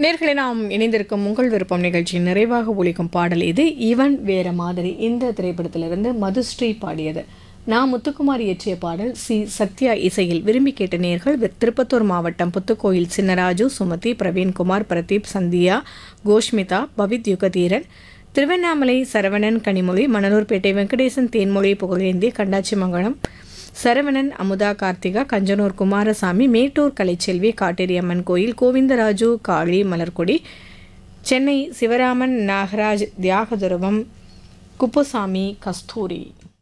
நேர்களை நாம் இணைந்திருக்கும் உங்கள் விருப்பம் நிகழ்ச்சியின் நிறைவாக ஒலிக்கும் பாடல் இது இவன் வேற மாதிரி இந்த திரைப்படத்திலிருந்து மதுஸ்ரீ பாடியது நான் முத்துக்குமார் இயற்றிய பாடல் சி சத்யா இசையில் விரும்பி கேட்ட நேர்கள் வி- திருப்பத்தூர் மாவட்டம் புத்துக்கோயில் சின்னராஜு சுமதி பிரவீன்குமார் பிரதீப் சந்தியா கோஷ்மிதா பவித் யுகதீரன் திருவண்ணாமலை சரவணன் கனிமொழி மணலூர்பேட்டை வெங்கடேசன் தேன்மொழி புகழேந்தி கண்டாச்சிமங்கலம் சரவணன் அமுதா கார்த்திகா கஞ்சனூர் குமாரசாமி மேட்டூர் கலைச்செல்வி காட்டேரியம்மன் கோயில் கோவிந்தராஜு காளி மலர்கொடி சென்னை சிவராமன் நாகராஜ் தியாகதுருவம் குப்புசாமி கஸ்தூரி